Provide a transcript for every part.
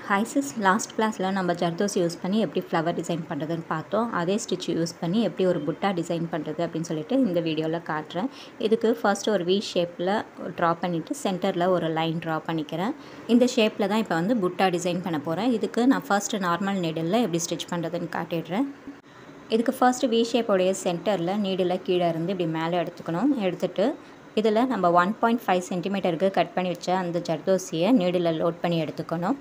hi sis last கிளாஸில் நம்ம zardozi use பண்ணி எப்படி ஃப்ளவர் டிசைன் பண்ணுறதுன்னு பார்த்தோம் அதே ஸ்டிச் யூஸ் பண்ணி எப்படி ஒரு புட்டா டிசைன் பண்ணுறது அப்படின்னு சொல்லிட்டு இந்த வீடியோவில் காட்டுறேன் இதுக்கு ஃபர்ஸ்ட் ஒரு வி ஷேப்பில் ட்ரா பண்ணிவிட்டு சென்டரில் ஒரு லைன் ட்ரா பண்ணிக்கிறேன் இந்த ஷேப்பில் தான் இப்போ வந்து புட்டா டிசைன் பண்ண போகிறேன் இதுக்கு நான் ஃபர்ஸ்ட்டு நார்மல் நீடில் எப்படி ஸ்டிச் பண்ணுறதுன்னு காட்டிடுறேன் இதுக்கு ஃபர்ஸ்ட்டு வி ஷேப்போடைய சென்டரில் நீடில் கீழே இருந்து இப்படி மேலே எடுத்துக்கணும் எடுத்துகிட்டு இதில் நம்ம ஒன் பாயிண்ட் ஃபைவ் சென்டிமீட்டருக்கு கட் பண்ணி வச்ச அந்த ஜர்தோசியை நீடில் லோட் பண்ணி எடுத்துக்கணும்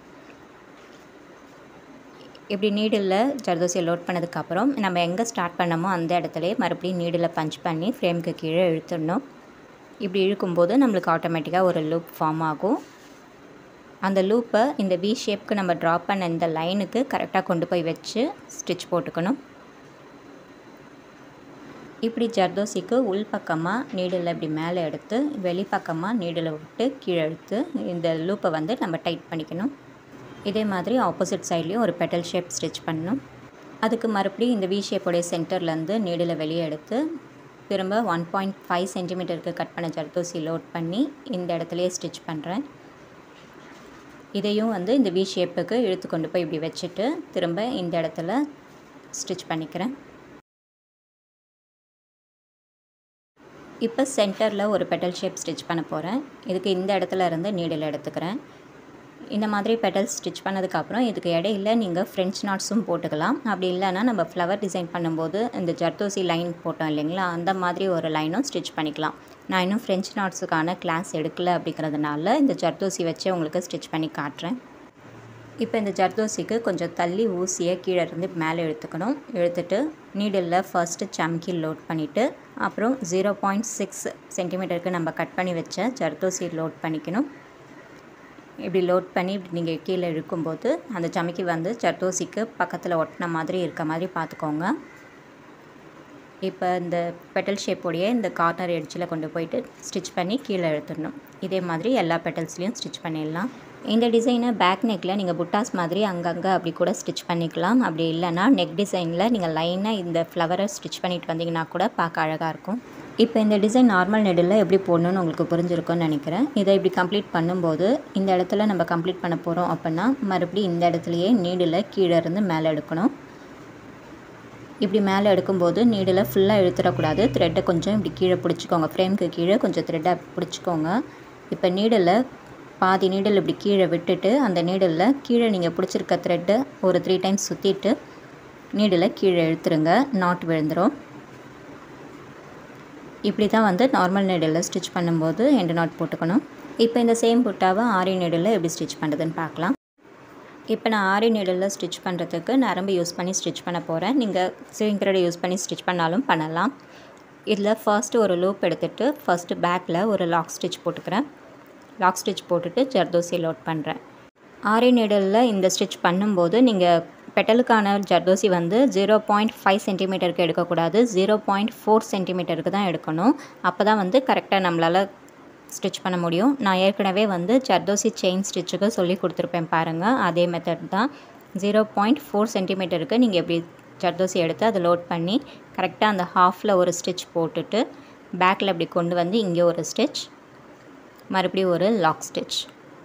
இப்படி நீடில் ஜர்தோசியை லோட் பண்ணதுக்கப்புறம் நம்ம எங்கே ஸ்டார்ட் பண்ணமோ அந்த இடத்துலையே மறுபடியும் நீடில் பஞ்ச் பண்ணி ஃப்ரேமுக்கு கீழே இழுத்துடணும் இப்படி இழுக்கும்போது நம்மளுக்கு ஆட்டோமேட்டிக்காக ஒரு லூப் ஃபார்ம் ஆகும் அந்த லூப்பை இந்த வி ஷேப்க்கு நம்ம ட்ரா பண்ண இந்த லைனுக்கு கரெக்டாக கொண்டு போய் வச்சு ஸ்டிச் போட்டுக்கணும் இப்படி ஜர்தோசிக்கு உள் பக்கமாக நீடில் இப்படி மேலே எடுத்து வெளிப்பக்கமாக நீடில் விட்டு கீழே எடுத்து இந்த லூப்பை வந்து நம்ம டைட் பண்ணிக்கணும் இதே மாதிரி ஆப்போசிட் சைட்லேயும் ஒரு பெட்டல் ஷேப் ஸ்டிச் பண்ணணும் அதுக்கு மறுபடியும் இந்த வி ஷேப்போடைய சென்டர்லேருந்து நீடில் வெளியே எடுத்து திரும்ப ஒன் பாயிண்ட் ஃபைவ் சென்டிமீட்டருக்கு கட் பண்ண ஜர்தோசி லோட் பண்ணி இந்த இடத்துலையே ஸ்டிச் பண்ணுறேன் இதையும் வந்து இந்த வி ஷேப்புக்கு இழுத்து கொண்டு போய் இப்படி வச்சுட்டு திரும்ப இந்த இடத்துல ஸ்டிச் பண்ணிக்கிறேன் இப்போ சென்டரில் ஒரு பெட்டல் ஷேப் ஸ்டிச் பண்ண போகிறேன் இதுக்கு இந்த இடத்துல இருந்து நீடில் எடுத்துக்கிறேன் இந்த மாதிரி பெட்டல்ஸ் ஸ்டிச் பண்ணதுக்கப்புறம் இதுக்கு இடையில நீங்கள் ஃப்ரெஞ்ச் நாட்ஸும் போட்டுக்கலாம் அப்படி இல்லைன்னா நம்ம ஃப்ளவர் டிசைன் பண்ணும்போது இந்த ஜர்தோசி லைன் போட்டோம் இல்லைங்களா அந்த மாதிரி ஒரு லைனும் ஸ்டிச் பண்ணிக்கலாம் நான் இன்னும் ஃப்ரெஞ்ச் நாட்ஸுக்கான கிளாஸ் எடுக்கல அப்படிங்கிறதுனால இந்த ஜர்தோசி வச்சு உங்களுக்கு ஸ்டிச் பண்ணி காட்டுறேன் இப்போ இந்த ஜர்தோசிக்கு கொஞ்சம் தள்ளி ஊசியை கீழே இருந்து மேலே இழுத்துக்கணும் இழுத்துட்டு நீடில் ஃபர்ஸ்ட்டு சம்கி லோட் பண்ணிவிட்டு அப்புறம் ஜீரோ பாயிண்ட் சிக்ஸ் சென்டிமீட்டருக்கு நம்ம கட் பண்ணி வச்ச ஜர்தோசி லோட் பண்ணிக்கணும் இப்படி லோட் பண்ணி இப்படி நீங்கள் கீழே இழுக்கும்போது அந்த சமைக்கி வந்து ஜர்தோசிக்கு பக்கத்தில் ஒட்டின மாதிரி இருக்க மாதிரி பார்த்துக்கோங்க இப்போ இந்த பெட்டல் ஷேப்போடைய இந்த கார்னர் எட்ஜில் கொண்டு போயிட்டு ஸ்டிச் பண்ணி கீழே இழுத்துடணும் இதே மாதிரி எல்லா பெட்டல்ஸ்லேயும் ஸ்டிச் பண்ணிடலாம் இந்த டிசைனை பேக் நெக்கில் நீங்கள் புட்டாஸ் மாதிரி அங்கங்கே அப்படி கூட ஸ்டிச் பண்ணிக்கலாம் அப்படி இல்லைன்னா நெக் டிசைனில் நீங்கள் லைனாக இந்த ஃப்ளவரை ஸ்டிச் பண்ணிட்டு வந்தீங்கன்னா கூட பார்க்க அழகாக இருக்கும் இப்போ இந்த டிசைன் நார்மல் நெடில் எப்படி போடணும்னு உங்களுக்கு புரிஞ்சிருக்கும்னு நினைக்கிறேன் இதை இப்படி கம்ப்ளீட் பண்ணும்போது இந்த இடத்துல நம்ம கம்ப்ளீட் பண்ண போகிறோம் அப்படின்னா மறுபடியும் இந்த இடத்துலையே நீடில் கீழே இருந்து மேலே எடுக்கணும் இப்படி மேலே எடுக்கும்போது நீடில் ஃபுல்லாக இழுத்துடக்கூடாது த்ரெட்டை கொஞ்சம் இப்படி கீழே பிடிச்சிக்கோங்க ஃப்ரேம்க்கு கீழே கொஞ்சம் த்ரெட்டை பிடிச்சிக்கோங்க இப்போ நீடில் பாதி நீடில் இப்படி கீழே விட்டுட்டு அந்த நீடில் கீழே நீங்கள் பிடிச்சிருக்க த்ரெட்டை ஒரு த்ரீ டைம்ஸ் சுற்றிட்டு நீடில் கீழே இழுத்துருங்க நாட் விழுந்துடும் இப்படி தான் வந்து நார்மல் நீடில் ஸ்டிச் பண்ணும்போது எண்டு நாட் போட்டுக்கணும் இப்போ இந்த சேம் புட்டாவை ஆரி நீடில் எப்படி ஸ்டிச் பண்ணுறதுன்னு பார்க்கலாம் இப்போ நான் ஆரி நீடலில் ஸ்டிச் பண்ணுறதுக்கு நரம்பு யூஸ் பண்ணி ஸ்டிச் பண்ண போகிறேன் நீங்கள் சிவிங் த்ரெட் யூஸ் பண்ணி ஸ்டிச் பண்ணாலும் பண்ணலாம் இதில் ஃபர்ஸ்ட்டு ஒரு லூப் எடுத்துகிட்டு ஃபஸ்ட்டு பேக்கில் ஒரு லாக் ஸ்டிச் போட்டுக்கிறேன் லாக் ஸ்டிச் போட்டுட்டு ஜர்தோசி லோட் பண்ணுறேன் ஆரி நீடலில் இந்த ஸ்டிச் பண்ணும்போது நீங்கள் பெட்டலுக்கான ஜர்தோசி வந்து ஜீரோ பாயிண்ட் ஃபைவ் சென்டிமீட்டருக்கு எடுக்கக்கூடாது ஜீரோ பாயிண்ட் ஃபோர் சென்டிமீட்டருக்கு தான் எடுக்கணும் அப்போ தான் வந்து கரெக்டாக நம்மளால் ஸ்டிச் பண்ண முடியும் நான் ஏற்கனவே வந்து ஜர்தோசி செயின் ஸ்டிச்சுக்கு சொல்லி கொடுத்துருப்பேன் பாருங்கள் அதே மெத்தட் தான் ஜீரோ பாயிண்ட் ஃபோர் சென்டிமீட்டருக்கு நீங்கள் எப்படி ஜர்தோசி எடுத்து அதை லோட் பண்ணி கரெக்டாக அந்த ஹாஃபில் ஒரு ஸ்டிச் போட்டுட்டு பேக்கில் இப்படி கொண்டு வந்து இங்கே ஒரு ஸ்டிச் மறுபடியும் ஒரு லாக் ஸ்டிச்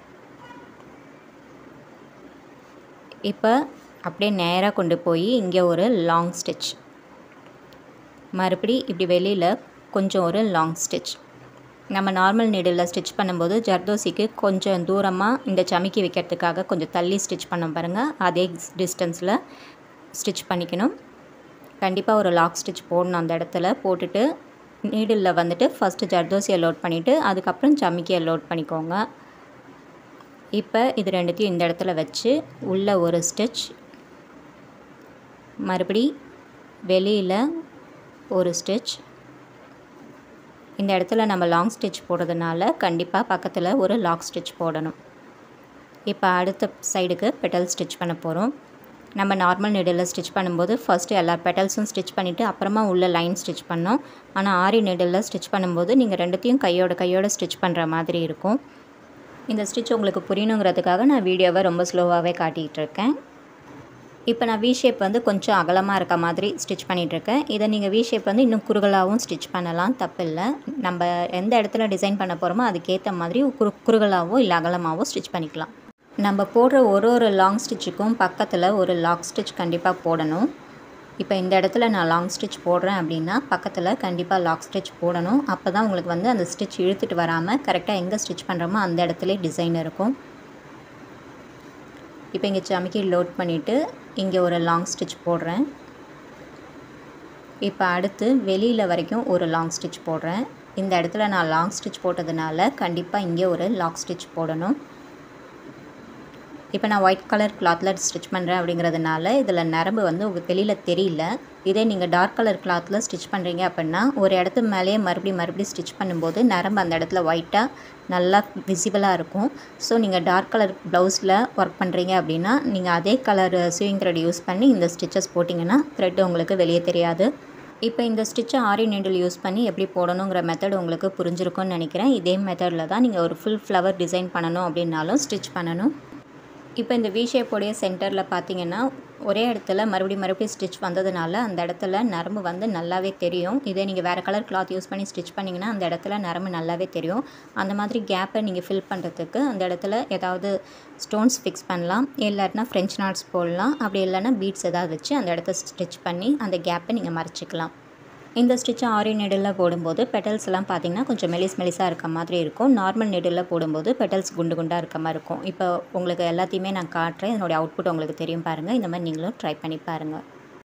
இப்போ அப்படியே நேராக கொண்டு போய் இங்கே ஒரு லாங் ஸ்டிச் மறுபடி இப்படி வெளியில் கொஞ்சம் ஒரு லாங் ஸ்டிச் நம்ம நார்மல் நீடில் ஸ்டிச் பண்ணும்போது ஜர்தோசிக்கு கொஞ்சம் தூரமாக இந்த சமைக்கி வைக்கிறதுக்காக கொஞ்சம் தள்ளி ஸ்டிச் பண்ண பாருங்கள் அதே டிஸ்டன்ஸில் ஸ்டிச் பண்ணிக்கணும் கண்டிப்பாக ஒரு லாக் ஸ்டிச் போடணும் அந்த இடத்துல போட்டுட்டு நீடில் வந்துட்டு ஃபஸ்ட்டு ஜர்தோசியை லோட் பண்ணிவிட்டு அதுக்கப்புறம் சமிக்கியை லோட் பண்ணிக்கோங்க இப்போ இது ரெண்டுத்தையும் இந்த இடத்துல வச்சு உள்ளே ஒரு ஸ்டிச் மறுபடி வெளியில் ஒரு ஸ்டிச் இந்த இடத்துல நம்ம லாங் ஸ்டிச் போடுறதுனால கண்டிப்பாக பக்கத்தில் ஒரு லாக் ஸ்டிச் போடணும் இப்போ அடுத்த சைடுக்கு பெட்டல் ஸ்டிச் பண்ண போகிறோம் நம்ம நார்மல் நீடில் ஸ்டிச் பண்ணும்போது ஃபஸ்ட்டு எல்லா பெட்டல்ஸும் ஸ்டிச் பண்ணிவிட்டு அப்புறமா உள்ள லைன் ஸ்டிச் பண்ணோம் ஆனால் ஆரி நீடில் ஸ்டிச் பண்ணும்போது நீங்கள் ரெண்டுத்தையும் கையோட கையோட ஸ்டிச் பண்ணுற மாதிரி இருக்கும் இந்த ஸ்டிச் உங்களுக்கு புரியணுங்கிறதுக்காக நான் வீடியோவை ரொம்ப ஸ்லோவாகவே காட்டிகிட்டு இருக்கேன் இப்போ நான் வி ஷேப் வந்து கொஞ்சம் அகலமாக இருக்க மாதிரி ஸ்டிச் பண்ணிகிட்ருக்கேன் இதை நீங்கள் வி ஷேப் வந்து இன்னும் குறுகலாகவும் ஸ்டிச் பண்ணலாம் தப்பில்லை நம்ம எந்த இடத்துல டிசைன் பண்ண போகிறோமோ அதுக்கேற்ற மாதிரி குறு குறுகலாகவோ இல்லை அகலமாகவோ ஸ்டிச் பண்ணிக்கலாம் நம்ம போடுற ஒரு ஒரு லாங் ஸ்டிச்சுக்கும் பக்கத்தில் ஒரு லாக் ஸ்டிச் கண்டிப்பாக போடணும் இப்போ இந்த இடத்துல நான் லாங் ஸ்டிச் போடுறேன் அப்படின்னா பக்கத்தில் கண்டிப்பாக லாக் ஸ்டிச் போடணும் அப்போ தான் உங்களுக்கு வந்து அந்த ஸ்டிச் இழுத்துட்டு வராமல் கரெக்டாக எங்கே ஸ்டிச் பண்ணுறோமோ அந்த இடத்துல டிசைன் இருக்கும் இப்போ இங்கே சமைக்கி லோட் பண்ணிவிட்டு இங்கே ஒரு லாங் ஸ்டிச் போடுறேன் இப்போ அடுத்து வெளியில் வரைக்கும் ஒரு லாங் ஸ்டிச் போடுறேன் இந்த இடத்துல நான் லாங் ஸ்டிச் போட்டதுனால கண்டிப்பாக இங்கே ஒரு லாக் ஸ்டிச் போடணும் இப்போ நான் ஒயிட் கலர் கிளாத்தில் ஸ்டிச் பண்ணுறேன் அப்படிங்கிறதுனால இதில் நரம்பு வந்து உங்களுக்கு வெளியில் தெரியல இதே நீங்கள் டார்க் கலர் கிளாத்தில் ஸ்டிச் பண்ணுறீங்க அப்படின்னா ஒரு இடத்து மேலேயே மறுபடியும் மறுபடியும் ஸ்டிச் பண்ணும்போது நரம்பு அந்த இடத்துல ஒயிட்டாக நல்லா விசிபிளாக இருக்கும் ஸோ நீங்கள் டார்க் கலர் ப்ளவுஸில் ஒர்க் பண்ணுறீங்க அப்படின்னா நீங்கள் அதே கலர் ஸ்விங் த்ரெட் யூஸ் பண்ணி இந்த ஸ்டிச்சஸ் போட்டிங்கன்னா த்ரெட் உங்களுக்கு வெளியே தெரியாது இப்போ இந்த ஸ்டிச்சை ஆரி நீடில் யூஸ் பண்ணி எப்படி போடணுங்கிற மெத்தட் உங்களுக்கு புரிஞ்சிருக்கும்னு நினைக்கிறேன் இதே மெத்தடில் தான் நீங்கள் ஒரு ஃபுல் ஃப்ளவர் டிசைன் பண்ணணும் அப்படின்னாலும் ஸ்டிச் பண்ணணும் இப்போ இந்த வி ஷேப்போடைய சென்டரில் பார்த்தீங்கன்னா ஒரே இடத்துல மறுபடியும் மறுபடியும் ஸ்டிச் வந்ததுனால அந்த இடத்துல நரம்பு வந்து நல்லாவே தெரியும் இதே நீங்கள் வேறு கலர் கிளாத் யூஸ் பண்ணி ஸ்டிச் பண்ணிங்கன்னா அந்த இடத்துல நரம்பு நல்லாவே தெரியும் அந்த மாதிரி கேப்பை நீங்கள் ஃபில் பண்ணுறதுக்கு அந்த இடத்துல ஏதாவது ஸ்டோன்ஸ் ஃபிக்ஸ் பண்ணலாம் இல்லாட்டினா ஃப்ரெஞ்ச் நாட்ஸ் போடலாம் அப்படி இல்லைன்னா பீட்ஸ் ஏதாவது வச்சு அந்த இடத்த ஸ்டிச் பண்ணி அந்த கேப்பை நீங்கள் மறைச்சிக்கலாம் இந்த ஸ்டிச்சை ஆரி நெடில் போடும்போது பெட்டல்ஸ் எல்லாம் பார்த்தீங்கன்னா கொஞ்சம் மெலிஸ் மெலிஸாக இருக்க மாதிரி இருக்கும் நார்மல் நெடில் போடும்போது பெட்டல்ஸ் குண்டு குண்டாக இருக்க மாதிரி இருக்கும் இப்போ உங்களுக்கு எல்லாத்தையுமே நான் காட்டுறேன் இதனுடைய அவுட்புட் உங்களுக்கு தெரியும் பாருங்கள் இந்த மாதிரி நீங்களும் ட்ரை பண்ணி பாருங்கள்